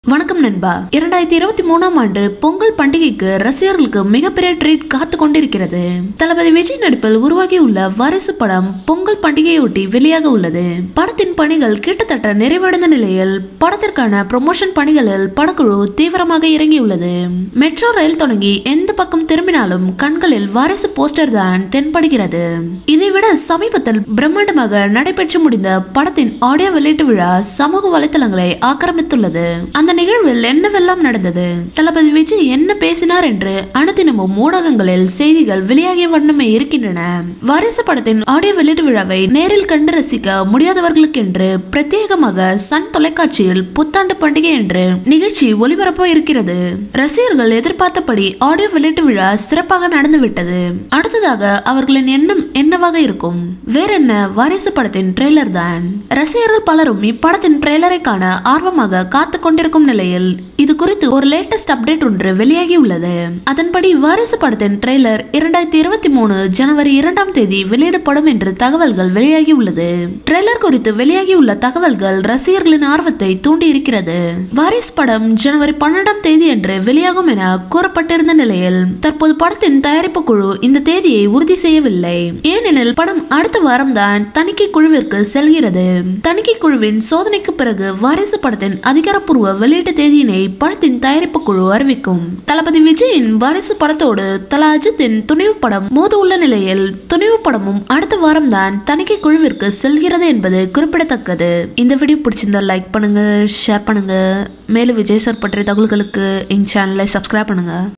வணக்கம் நண்பா இரண்டாயிரத்தி இருபத்தி மூணாம் ஆண்டு பொங்கல் பண்டிகைக்கு ரசிகர்களுக்கு மிகப்பெரிய ட்ரீட் காத்து கொண்டிருக்கிறது தளபதி விஜய் நடிப்பில் உருவாகியுள்ள வாரிசு படம் பொங்கல் பண்டிகையொட்டி வெளியாக உள்ளது படத்தின் பணிகள் கிட்டத்தட்ட நிறைவடைந்த நிலையில் படத்திற்கான ப்ரொமோஷன் பணிகளில் படக்குழு தீவிரமாக இறங்கியுள்ளது மெட்ரோ ரயில் தொடங்கி எந்த பக்கம் திரும்பினாலும் கண்களில் வாரிசு போஸ்டர் தான் தென்படுகிறது இதைவிட சமீபத்தில் பிரம்மாண்டமாக நடைபெற்று முடிந்த படத்தின் ஆடியோ வெளியீட்டு விழா சமூக வலைத்தளங்களை ஆக்கிரமித்துள்ளது அந்த நிகழ்வில் என்னவெல்லாம் நடந்தது தளபதி விஜய் என்ன பேசினார் என்று அனுதினமும் ஊடகங்களில் செய்திகள் வெளியாகிய வண்ணமே இருக்கின்றன வாரிசு படத்தின் ஆடியோ வெளியீட்டு விழாவை நேரில் கண்டு ரசிக்க முடியாதவர்களுக்கென்று பிரத்யேகமாக சன் தொலைக்காட்சியில் புத்தாண்டு பண்டிகை என்று நிகழ்ச்சி ஒளிபரப்ப இருக்கிறது ரசிகர்கள் எதிர்பார்த்தபடி ஆடியோ வெளியீட்டு விழா சிறப்பாக நடந்துவிட்டது அடுத்ததாக அவர்களின் எண்ணம் என்னவாக இருக்கும் வேற என்ன வாரிசு படத்தின் ட்ரெய்லர் தான் ரசிகர்கள் பலரும் இப்படத்தின் ட்ரெய்லரை காண ஆர்வமாக காத்து கொண்டிருக்கும் நிலையில் இது குறித்து ஒரு லேட்டஸ்ட் அப்டேட் ஒன்று வெளியாகி உள்ளது அதன்படி வாரிசு படத்தின் ட்ரெய்லர் இரண்டாயிரத்தி இருபத்தி மூணு ஜனவரி இரண்டாம் தேதி வெளியிடப்படும் என்று தகவல்கள் வெளியாகி உள்ளது ட்ரெய்லர் குறித்து வெளியாகியுள்ள தகவல்கள் ரசிகர்களின் ஆர்வத்தை தூண்டி இருக்கிறது வாரிஸ் படம் ஜனவரி பன்னெண்டாம் தேதி என்று வெளியாகும் என கூறப்பட்டிருந்த நிலையில் தற்போது படத்தின் தயாரிப்பு குழு இந்த தேதியை உறுதி செய்யவில்லை ஏனெனில் படம் அடுத்த வாரம் தான் தணிக்கை குழுவிற்கு செல்கிறது தணிக்கை குழுவின் சோதனைக்கு பிறகு வாரிசு படத்தின் அதிகாரப்பூர்வ வெளியீட்டு தேதியினை படத்தின் தயாரிப்பு குழு அறிவிக்கும் தளபதி விஜயின் வாரிசு படத்தோடு தலா அஜித்தின் துணிவு படம் மோத உள்ள நிலையில் துணிவு படமும் அடுத்த வாரம் தான் தணிக்கை குழுவிற்கு செல்கிறது என்பது குறிப்பிடத்தக்கது இந்த வீடியோ பிடிச்சிருந்தா லைக் பண்ணுங்க ஷேர் பண்ணுங்க மேலும் விஜய் சார் பற்றிய தகவல்களுக்கு எங்க சேனலை சப்ஸ்கிரைப் பண்ணுங்க